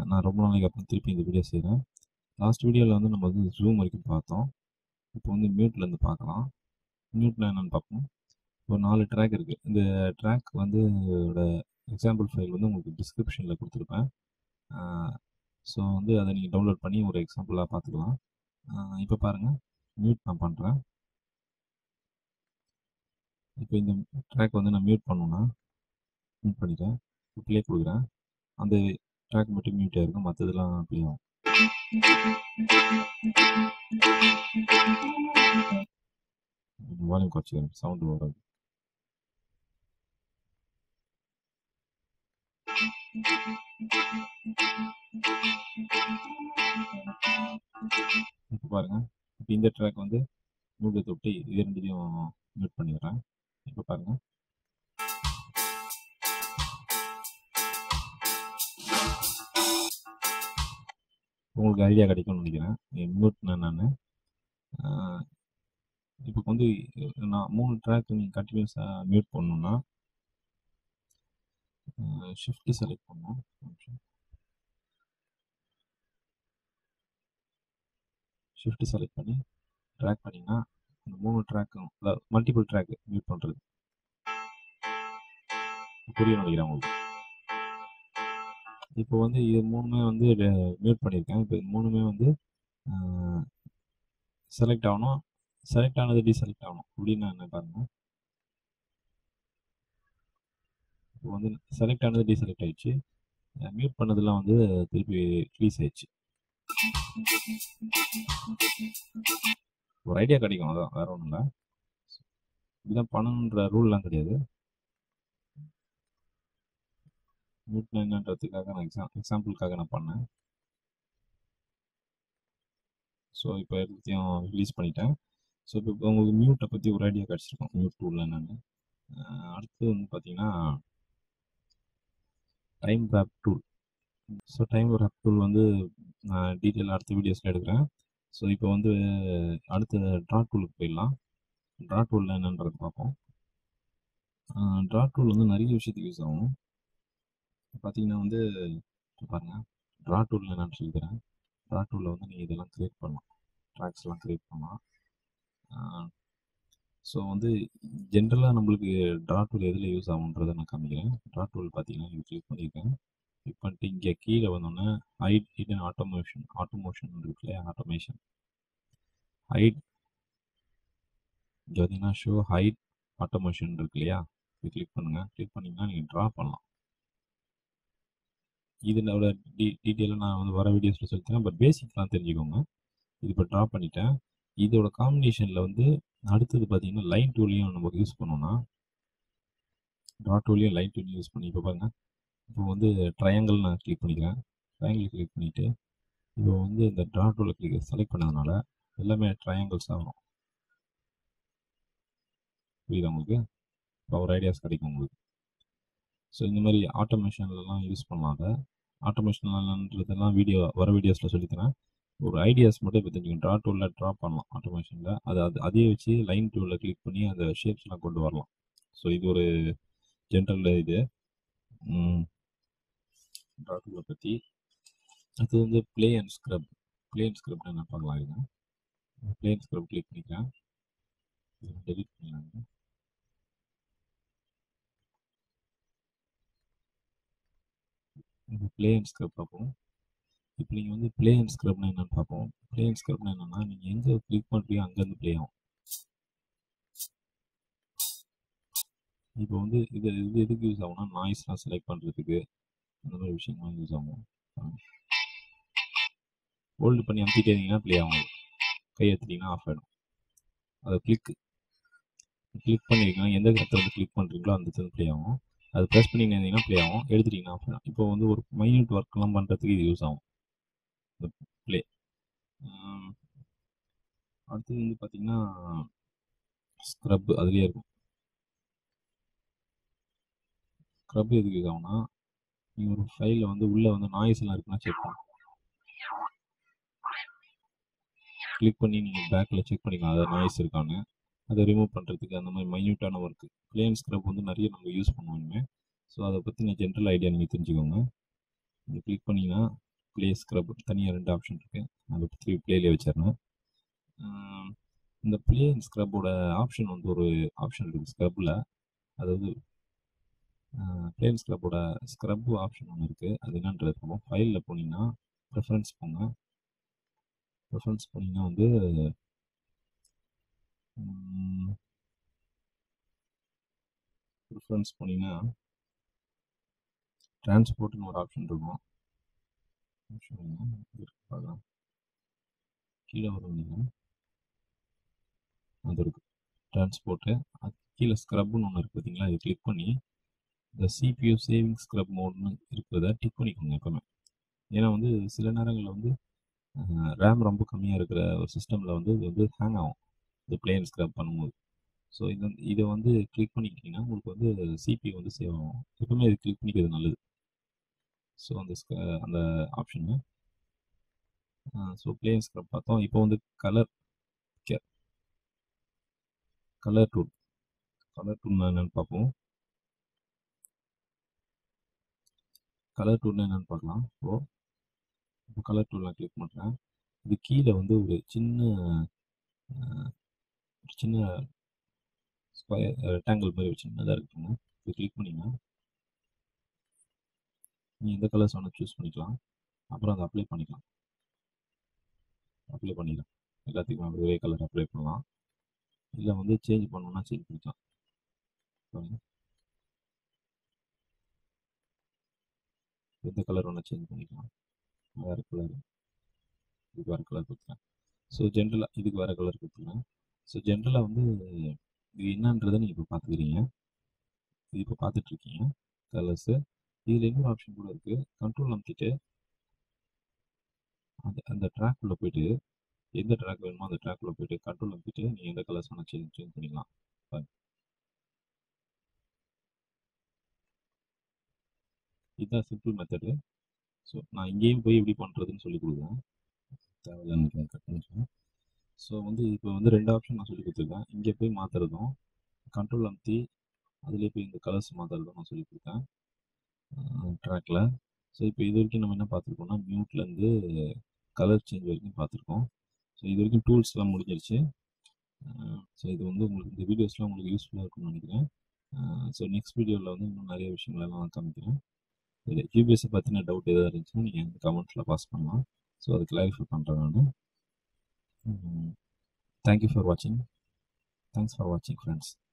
நான் ரொம்ப நாளைக்கு அப்புறம் திருப்பி இந்த வீடியோ செய்கிறேன் லாஸ்ட் வீடியோவில் வந்து நம்ம வந்து ஜூம் வரைக்கும் பார்த்தோம் இப்போ வந்து மியூட்லேருந்து பார்க்கலாம் மியூட்ல என்னென்னு பார்ப்போம் ஒரு நாலு ட்ராக் இருக்குது இந்த ட்ராக் வந்து எக்ஸாம்பிள் ஃபைல் வந்து உங்களுக்கு டிஸ்கிரிப்ஷனில் கொடுத்துருப்பேன் ஸோ வந்து அதை நீங்கள் டவுன்லோட் பண்ணி ஒரு எக்ஸாம்பிளாக பார்த்துக்கலாம் இப்போ பாருங்கள் மியூட் நான் பண்ணுறேன் இப்போ இந்த ட்ராக் வந்து நான் மியூட் பண்ணணுன்னா மியூட் பண்ணிட்டேன் ப்ளே கொடுக்குறேன் அந்த ட்ராக் மட்டும் மியூட் ஆயிருக்கும் மற்றதெல்லாம் ப்ளே ஆகும் வால்யூம் குறைச்சிக்கிறேன் சவுண்டு வராது இப்போ பாருங்க இப்போ இந்த ட்ராக் வந்து மூட்டை தொட்டு இது ரெண்டுத்தையும் மியூட் பண்ணிடுறேன் இப்போ பாருங்க உங்களுக்கு ஐடியா கிடைக்கும்னு நினைக்கிறேன் மியூட்னா நான் இப்போ வந்து நான் மூணு ட்ராக் நீங்கள் கண்டினியூஸாக மியூட் பண்ணணுன்னா ஷிஃப்ட் செலக்ட் பண்ணணும் ஷிஃப்ட் செலக்ட் பண்ணி ட்ராக் பண்ணிங்கன்னா அந்த மூணு ட்ராக்கும் அதாவது மல்டிபிள் ட்ராக் மியூட் பண்ணுறது புரிய நினைக்கிறேன் உங்களுக்கு இப்போ வந்து இது மூணுமே வந்து மியூட் பண்ணியிருக்கேன் இப்போ இது மூணுமே வந்து செலக்ட் ஆகணும் செலக்ட் ஆனது டீசெலக்ட் ஆகணும் அப்படின்னு என்ன பாருங்க இப்போ வந்து செலக்ட் ஆனது டீசெலக்ட் ஆயிடுச்சு மியூட் பண்ணதெல்லாம் வந்து திருப்பி ரிலீஸ் ஆயிடுச்சு ஒரு ஐடியா கிடைக்கும் அதான் வேற ஒன்றும் இல்லை இதுதான் பண்ணணுன்ற ரூல்லாம் கிடையாது மியூட்னா என்னன்றதுக்காக நான் எக்ஸாம் எக்ஸாம்பிளுக்காக நான் பண்ணேன் ஸோ இப்போ எல்லாத்தையும் ரிலீஸ் பண்ணிட்டேன் ஸோ இப்போ உங்களுக்கு மியூட்டை பற்றி ஒரு ஐடியா கிடச்சிருக்கும் மியூட் டூலில் என்னென்னு அடுத்து வந்து பார்த்தீங்கன்னா time warp tool so time warp tool வந்து நான் டீட்டெயில் அடுத்த வீடியோஸில் எடுக்கிறேன் ஸோ இப்போ வந்து அடுத்த ட்ரா டூலுக்கு போயிடலாம் ட்ரா டூலில் என்னன்றது பார்ப்போம் ட்ரா டூல் வந்து நிறைய விஷயத்துக்கு யூஸ் ஆகும் பார்த்தீங்கன்னா வந்து பாருங்கள் ட்ரா டூலில் நான் சொல்லிக்கிறேன் ட்ரா டூலில் வந்து நீங்கள் இதெல்லாம் க்ரியேட் பண்ணலாம் ட்ராக்ஸ்லாம் க்ரியேட் பண்ணலாம் ஸோ வந்து ஜென்ரலாக நம்மளுக்கு ட்ரா டூல் எதில் யூஸ் ஆகுன்றதை நான் காமிக்கிறேன் ட்ரா டூல் பார்த்தீங்கன்னா இது கிளிக் பண்ணியிருக்கேன் கிளிக் பண்ணிட்டு இங்கே கீழே வந்தோடனே ஹைட் ஹிடன் ஆட்டோமேஷன் ஆட்டோமோஷன் இருக்கு இல்லையா ஆட்டோமேஷன் ஹைட் இங்கே பார்த்தீங்கன்னா ஷோ ஹைட் ஆட்டோமேஷன் இருக்கு இல்லையா இது கிளிக் பண்ணுங்கள் கிளிக் பண்ணிங்கன்னா நீங்கள் ட்ரா பண்ணலாம் இதோட டீ டீட்டெயிலாக நான் வந்து வர வீடியோஸில் சொல்லித்தரேன் பட் பேசிக்லாம் தெரிஞ்சுக்கோங்க இது இப்போ ட்ரா பண்ணிட்டேன் இதோட காம்பினேஷனில் வந்து அடுத்தது பார்த்தீங்கன்னா லைன் டூலையும் நம்ம யூஸ் பண்ணோம்னா ட்ரா டூலையும் லைன் டூலையும் யூஸ் பண்ணி இப்போ பாருங்கள் இப்போ வந்து ட்ரையாங்கிள் நான் கிளிக் பண்ணிக்கிறேன் ட்ரையாங்கிள் கிளிக் பண்ணிவிட்டு இப்போ வந்து இந்த ட்ரா டூலை கிளிக் செலக்ட் பண்ணதுனால எல்லாமே ட்ரையாங்கிள்ஸாக வரும் புரியுதா உங்களுக்கு இப்போ ஒரு ஐடியாஸ் கிடைக்கும் உங்களுக்கு ஸோ இந்த மாதிரி ஆட்டோமேஷன்லலாம் யூஸ் பண்ணலாம் அதை ஆட்டோமேஷன்ன்றதெல்லாம் வீடியோ வர வீடியோஸில் சொல்லித்தரேன் ஒரு ஐடியாஸ் மட்டும் இப்போ தெரிஞ்சுக்கணும் ட்ரா டூலில் ட்ரா பண்ணலாம் ஆட்டோமேஷனில் அது அது அதே வச்சு லைன் டூலில் கிளிக் பண்ணி அந்த ஷேப்ஸ்லாம் கொண்டு வரலாம் ஸோ இது ஒரு ஜென்ரல் இது ட்ரா டூலை பற்றி அது வந்து play and scrub play and ஸ்க்ரப்னு என்ன பார்க்கலாம் இது ப்ளே அண்ட் ஸ்க்ரப் கிளிக் பண்ணிக்கிறேன் டெலிட் பண்ணலாங்க இப்போ ப்ளே அண்ட் ஸ்க்ரப் பார்ப்போம் இப்போ நீங்கள் வந்து ப்ளே அண்ட் ஸ்க்ரப்னா என்னென்னு பார்ப்போம் ப்ளே அண்ட் ஸ்க்ரப்னா என்னென்னா நீங்கள் எங்கே கிளிக் பண்ணுறீங்க அங்கேருந்து ப்ளே ஆகும் இப்போ வந்து இது இது எதுக்கு யூஸ் ஆகும்னா நாய்ஸ்லாம் செலக்ட் பண்ணுறதுக்கு அந்த மாதிரி விஷயங்கள்லாம் யூஸ் ஆகும் ஹோல்டு பண்ணி அமுத்திட்டே இருந்தீங்கன்னா ப்ளே ஆகும் கை எடுத்துட்டிங்கன்னா ஆஃப் ஆகிடும் அதை கிளிக் கிளிக் பண்ணியிருக்கீங்கன்னா எந்த இடத்துல வந்து கிளிக் பண்ணுறீங்களோ அந்த இடத்துல ப்ளே ஆகும் அது ப்ரெஸ் பண்ணி இருந்தீங்கன்னா ப்ளே ஆகும் எடுத்துட்டிங்கன்னா ஆஃப் ஆகும் இப்போ வந்து ஒரு மைன்யூட் ஒர்க்லாம் பண்ணுறதுக்கு இது யூஸ் ஆகும் இந்த ப்ளே அடுத்தது வந்து பார்த்தீங்கன்னா ஸ்க்ரப் அதுலேயே இருக்கும் ஸ்க்ரப் எதுக்கு யூஸ் ஆகும்னா நீங்கள் ஒரு ஃபைலில் வந்து உள்ளே வந்து நாய்ஸ் எல்லாம் இருக்குன்னா செக் பண்ணும் கிளிக் பண்ணி நீங்கள் பேக்கில் செக் பண்ணிக்கலாம் அதாவது நாய்ஸ் இருக்கான்னு அதை ரிமூவ் பண்ணுறதுக்கு அந்த மாதிரி மைன்யூட்டான ஒர்க்கு பிளேன் ஸ்க்ரப் வந்து நிறைய நம்ம யூஸ் பண்ணுவோம் ஸோ அதை பற்றி நான் ஜென்ரல் ஐடியா நீங்கள் தெரிஞ்சுக்கோங்க நீங்கள் கிளிக் பண்ணிங்கன்னா ப்ளே ஸ்க்ரப் தனியாக ரெண்டு ஆப்ஷன் இருக்குது அதை திருப்பி ப்ளேலேயே வச்சிடணும் இந்த ப்ளே அண்ட் ஸ்க்ரப்போட ஆப்ஷன் வந்து ஒரு ஆப்ஷன் இருக்குது ஸ்க்ரப்பில் அதாவது ப்ளே அண்ட் ஸ்க்ரப்போட ஸ்க்ரப் ஆப்ஷன் ஒன்று இருக்குது அது என்னன்றது பார்ப்போம் ஃபைலில் போனீங்கன்னா ப்ரிஃபரன்ஸ் போங்க ப்ரிஃபரன்ஸ் போனீங்கன்னா வந்து ப்ரிஃபரன்ஸ் போனீங்கன்னா டிரான்ஸ்போர்ட்னு ஒரு ஆப்ஷன் இருக்கும் பார்க்கலாம் கீழே வரும் அது இருக்கு டிரான்ஸ்போர்ட்டு அது கீழே ஸ்க்ரப்னு ஒன்று இருக்குது பார்த்தீங்களா இது கிளிக் பண்ணி இந்த சிபியூ சேவிங் ஸ்க்ரப் மோட்னு இருக்கிறத டிக் பண்ணிக்கோங்க எப்பவுமே ஏன்னா வந்து சில நேரங்களில் வந்து ரேம் ரொம்ப கம்மியாக இருக்கிற ஒரு சிஸ்டமில் வந்து இது வந்து ஹேங் ஆகும் இந்த பிளேன் ஸ்க்ரப் பண்ணும்போது ஸோ இது இதை வந்து கிளிக் பண்ணிக்கிட்டிங்கன்னா உங்களுக்கு வந்து சிபி வந்து சேவ் ஆகும் எப்பவுமே இது கிளிக் பண்ணிக்கிறது நல்லது ஸோ அந்த அந்த ஆப்ஷனு ஸோ பிளேன் ஸ்க்ரப் பார்த்தோம் இப்போ வந்து கலர் கலர் டூல் கலர் டூல்னா என்னென்னு பார்ப்போம் கலர் டூல்னா என்னென்னு பார்க்கலாம் ஸோ இப்போ கலர் டூல் நான் கிளிக் பண்ணுறேன் இது கீழே வந்து ஒரு சின்ன ஒரு சின்ன ஸ்கொயர் ரெக்டாங்கிள் மாதிரி ஒரு சின்னதாக இருக்குங்க இது கிளிக் பண்ணிங்கன்னா நீங்கள் எந்த கலர்ஸ் வேணால் சூஸ் பண்ணிக்கலாம் அப்புறம் அதை அப்ளை பண்ணிக்கலாம் அப்ளை பண்ணிக்கலாம் எல்லாத்துக்குமே ஒரே கலர் அப்ளை பண்ணலாம் இல்லை வந்து சேஞ்ச் பண்ணணும்னா சேஞ்ச் பண்ணிக்கலாம் எந்த கலர் வேணால் சேஞ்ச் பண்ணிக்கலாம் வேறு கலர் இதுக்கு வேறு கலர் கொடுத்துருக்கேன் ஸோ ஜென்ரலாக இதுக்கு வேறு கலர் கொடுத்துருக்கேன் ஸோ ஜென்ரலாக வந்து இது என்னன்றதை நீங்கள் இப்போ பார்த்துக்கிறீங்க இது இப்போ பார்த்துட்ருக்கீங்க கலர்ஸு இதில் இன்னொரு ஆப்ஷன் கூட இருக்குது கண்ட்ரோல் அமுத்திட்டு அந்த அந்த ட்ராக்குள்ளே போயிட்டு எந்த ட்ராக் வேணுமோ அந்த ட்ராக்குள்ளே போயிட்டு கண்ட்ரோல் அமுத்திட்டு நீங்கள் எந்த கலர்ஸ் வேணால் சேஞ்ச் சேஞ்ச் பண்ணிக்கலாம் இதுதான் சிம்பிள் மெத்தடு ஸோ நான் இங்கேயும் போய் எப்படி பண்ணுறதுன்னு சொல்லி கொடுக்குறேன் தேவையில்லைன்னு கட் பண்ணிக்கிறேன் ஸோ வந்து இப்போ வந்து ரெண்டு ஆப்ஷன் நான் சொல்லி கொடுத்துருக்கேன் இங்கே போய் மாற்றுறதும் கண்ட்ரோல் அமுத்தி அதிலே போய் இந்த கலர்ஸ் மாற்றுறதும் நான் சொல்லி கொடுத்தேன் ட்ராக்கில் ஸோ இப்போ இது வரைக்கும் நம்ம என்ன பார்த்துருக்கோம்னா மியூட்லேருந்து கலர் சேஞ்ச் வரைக்கும் பார்த்துருக்கோம் ஸோ இது வரைக்கும் டூல்ஸ்லாம் முடிஞ்சிருச்சு ஸோ இது வந்து உங்களுக்கு இந்த வீடியோஸ்லாம் உங்களுக்கு யூஸ்ஃபுல்லாக இருக்கும்னு நினைக்கிறேன் ஸோ நெக்ஸ்ட் வீடியோவில் வந்து இன்னும் நிறைய விஷயங்களெல்லாம் நான் காமிக்கிறேன் இது ஜிபிஎஸ்ஸை பற்றின டவுட் எதாவது இருந்துச்சுன்னா நீங்கள் இந்த கமெண்ட்ஸில் பாஸ் பண்ணலாம் ஸோ அது கிளாரிஃபை பண்ணுறேன் நான் தேங்க்யூ ஃபார் வாட்சிங் தேங்க்ஸ் ஃபார் வாட்சிங் ஃப்ரெண்ட்ஸ்